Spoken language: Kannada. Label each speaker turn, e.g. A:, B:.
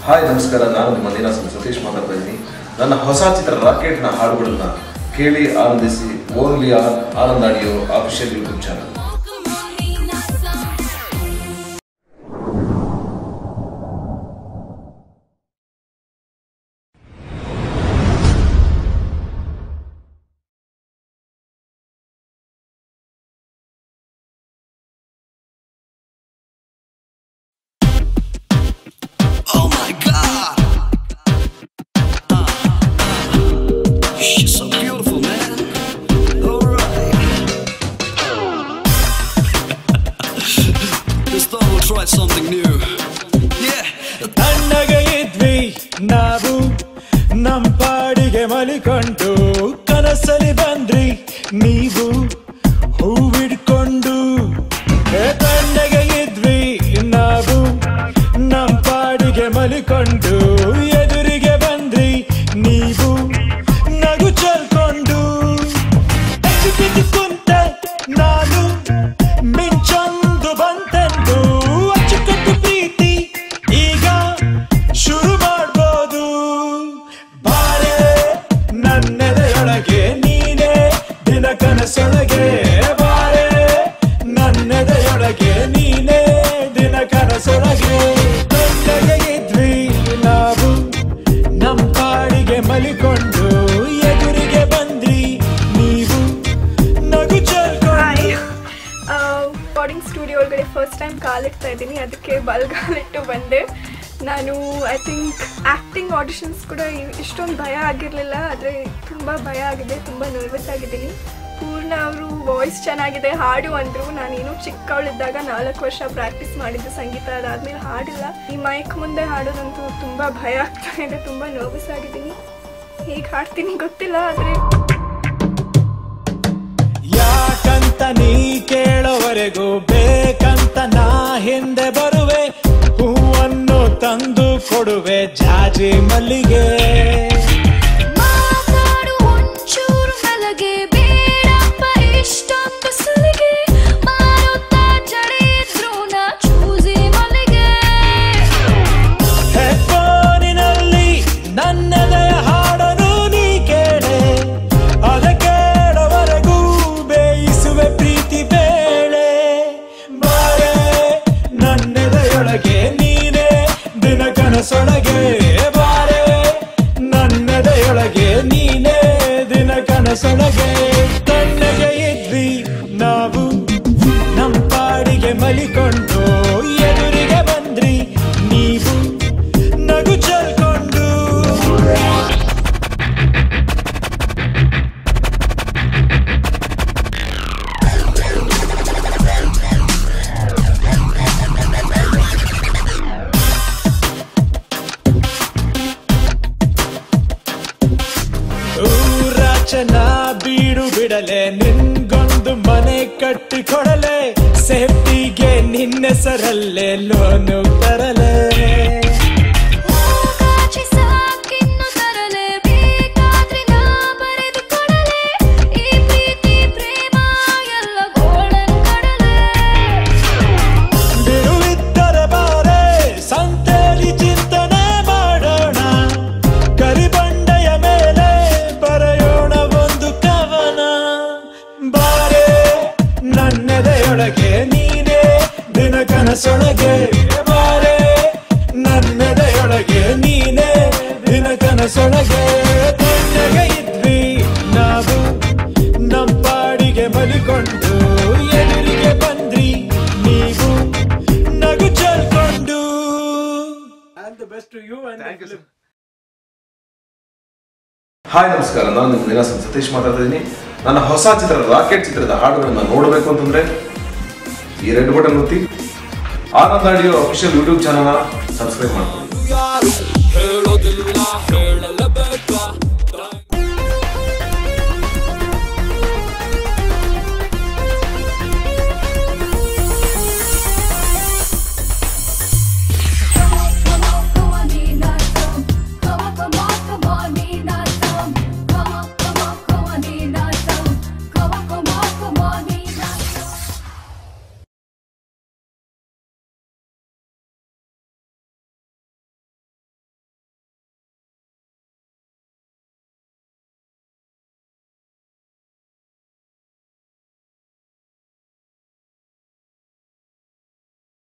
A: ಹಾಯ್ ನಮಸ್ಕಾರ ನಾನು ನಿಮ್ಮ ನೀನಾಸನ್ ಸತೀಶ್ ಮಾತಾಡ್ತಾ ಇದ್ದೀನಿ ನನ್ನ ಹೊಸ ಚಿತ್ರ ರಾಕೆಟ್ನ ಹಾಡುಗಳನ್ನ ಕೇಳಿ ಆನಂದಿಸಿ only on Anand audio official YouTube channel
B: Oh my god! She's so beautiful, man. Alright. this time we'll try something new. Yeah.
C: ತಣ್ಣಗೆ ಇದ್ವಿ ನಾವು ನಮ್ ಪಾಡಿಗೆ ಮಲಿಕೊಂಡು ಕನಸಲಿ ಬಂದ್ರಿ ನೀವು ಹೂವಿಡ್ಕೊಂಡು ಏ ತಣ್ಣಗೆ ಇದ್ವಿ ನಾವು ನಮ್ ಪಾಡಿಗೆ ಮಲಿಕೊಂಡು ಎದುರಿಗೆ ಬಂದ್ರಿ ನೀವು ನಗು ಚೆಲ್ಕೊಂಡು ಬಿದ್ದು ಕುಂತೆ ನಾನು ಮಿಂಚೊಂದು ಬಂತೆಂದು ಅಚ್ಚುಕಟ್ಟು ಪ್ರೀತಿ ಈಗ ಶುರು ಮಾಡ್ಬೋದು ಬಾರೆ ನನ್ನೆದೆಯೊಳಗೆ ನೀನೇ ದಿನ ಕನಸೊಳಗೆ ಬಾರೆ ನನ್ನೆದೆಯೊಳಗೆ ನೀನೇ ದಿನ ಕನಸೊಳಗೆ ಕಣ್ಣಗೆ ಇದ್ವಿ ನಾವು ನಮ್ ಪಾಡಿಗೆ ಮಲಿಕೊಂಡು ಎದುರಿಗೆ ಬಂದ್ರಿ ನೀವು ನಗು ಚೆಲ್ಕೊಂಡು
D: ರೆಕಾರ್ಡಿಂಗ್ ಸ್ಟುಡಿಯೋ ಒಳಗಡೆ ಫಸ್ಟ್ ಟೈಮ್ ಕಾಲಿಡ್ತಾ ಇದ್ದೀನಿ ಅದಕ್ಕೆ ಬಲ್ಗಾಲಿಟ್ಟು ಬಂದೆ ನಾನು ಐ ಥಿಂಕ್ ಆ್ಯಕ್ಟಿಂಗ್ ಆಡಿಷನ್ಸ್ ಕೂಡ ಇ- ಇಷ್ಟೊಂದು ಭಯ ಆಗಿರಲಿಲ್ಲ ಆದರೆ ತುಂಬ ಭಯ ಆಗಿದೆ ತುಂಬ ನರ್ವಸ್ ಆಗಿದ್ದೀನಿ ಪೂರ್ಣ ಅವರು ವಾಯ್ಸ್ ಚೆನ್ನಾಗಿದೆ ಹಾಡು ಅಂದರು ನಾನೇನು ಚಿಕ್ಕವಳಿದ್ದಾಗ ನಾಲ್ಕು ವರ್ಷ ಪ್ರಾಕ್ಟೀಸ್ ಮಾಡಿದ್ದೆ ಸಂಗೀತ ಅದಾದಮೇಲೆ ಹಾಡಿಲ್ಲ ಈ ಮೈಕ್ ಮುಂದೆ ಹಾಡೋದಂತೂ ತುಂಬ ಭಯ ಆಗ್ತಾ ಇದೆ ತುಂಬ ನರ್ವಸ್ ಆಗಿದ್ದೀನಿ ಹೇಗೆ ಹಾಡ್ತೀನಿ ಗೊತ್ತಿಲ್ಲ ಆದರೆ
C: ಯಾಕಂತ ನೀ ಕೇಳೋವರೆಗೂ ಬೇಕಂತ ನಾ ಹಿಂದೆ ಬರುವೆ ಹೂವನ್ನು ತಂದು ಕೊಡುವೆ ಜಾಜಿ ಮಲ್ಲಿಗೆ
E: ಮಾತಾಡು ಒಂಚೂರು ಮೆಲಗೆ ಬೇಡಪ್ಪ ಇಷ್ಟೊಂದು ಸುಲಿಗೆ ಮಾರುತ್ತಾ ಜಡಿ ಇದ್ರು ನಾ ಚೂಸಿ ಮಲ್ಲಿಗೆ
C: ಹೆಡ್ಫೋನಿನಲ್ಲಿ ನನ್ನೆದೆಯ ಹಾಡನು ನೀ ಕೇಳೆ ಅದ ಕೇಳೋವರೆಗೂ ಬೇಯಿಸುವೆ ಪ್ರೀತಿ ಬೇಳೆ ಬಾರೆ ನನ್ನೆದೆಯೊಳಗೆ ನೀನೇ ದಿನ ಕನಸೊಳಗೆ ಬಾರೆ ನನ್ನೆದೆಯೊಳಗೆ ನೀನೇ ದಿನ ಕನಸೊಳಗೆ ಕಣ್ಣಗೆ ಇದ್ವಿ ನಾವು ನಮ್ ಪಾಡಿಗೆ ಮಲಿಕೊಂಡು ಎದುರಿಗೆ ಬಂದ್ರಿ ನೀವು ನಗು ಚೆಲ್ಕೊಂಡು ಊರಾಚನ ಬೀಡು ಬಿಡಲೆ ನಿನ್ಗೊಂದು ಮನೆ ಕಟ್ಟಿ ಕೊಡಲೆ ಸೇಫ್ಟಿಗೆ ನಿನ್ನೆಸರಲ್ಲೇ ಲೋನು ತರಲೆ
E: ಕಾಚಿ ಸಾಕಿನ್ನು ತರಲೆ ಬೇಕಾದ್ರೆ ನಾ ಬರೆದು ಕೊಡಲೆ ಈ ಪ್ರೀತಿ ಪ್ರೇಮ ಎಲ್ಲ ಗೋಳನ್ ಕಡಲೆ
C: ಬಿಡುವಿದ್ದರೆ ಬಾರೆ ಸಂತೆಲಿ ಚಿಂತನೆ ಮಾಡೋಣ ಕರಿಬಂಡೆಯ ಮೇಲೆ ಬರೆಯೋಣ ಒಂದು ಕವನ ಬಾರೆ ನನ್ನೆದೆಯೊಳಗೆ ನೀನೇ ದಿನ ಕನಸೊಳಗೆ ಬಾರೆ ನನ್ನೆದೆಯೊಳಗೆ ನೀನೇ ದಿನ ಕನಸೊಳಗೆ ತಣ್ಣಗೆ ಇದ್ವಿ ನಾವು ನಮ್ ಪಾಡಿಗೆ ಮಲಿಕೊಂಡು ಎದುರಿಗೆ ಬಂದ್ರಿ ನೀವು ನಗು ಚೆಲ್ಕೊಂಡು
A: ಹಾಯ್ ನಮಸ್ಕಾರ ನಾನು ನಿಮ್ಮ ನೀನಾಸನ್ ಸತೀಶ್ ಮಾತಾಡ್ತಾ ಇದ್ದೀನಿ ನನ್ನ ಹೊಸ ಚಿತ್ರ ರಾಕೆಟ್ ಚಿತ್ರದ ಹಾಡುಗಳನ್ನ ನೋಡಬೇಕು ಅಂತಂದ್ರೆ ಈ ರೆಡ್ ಬಟನ್ ಒತ್ತಿ ಆನಂದ್ ಆಡಿಯೋ ಅಫಿಷಿಯಲ್ ಯೂಟ್ಯೂಬ್ ಚಾನಲ್ನ ಸಬ್ಸ್ಕ್ರೈಬ್ ಮಾಡ್ಕೊಳ್ಳಿ
B: ಹೇಳೋದಿಲ್ಲ ಹೇಳಲೇಬೇಕು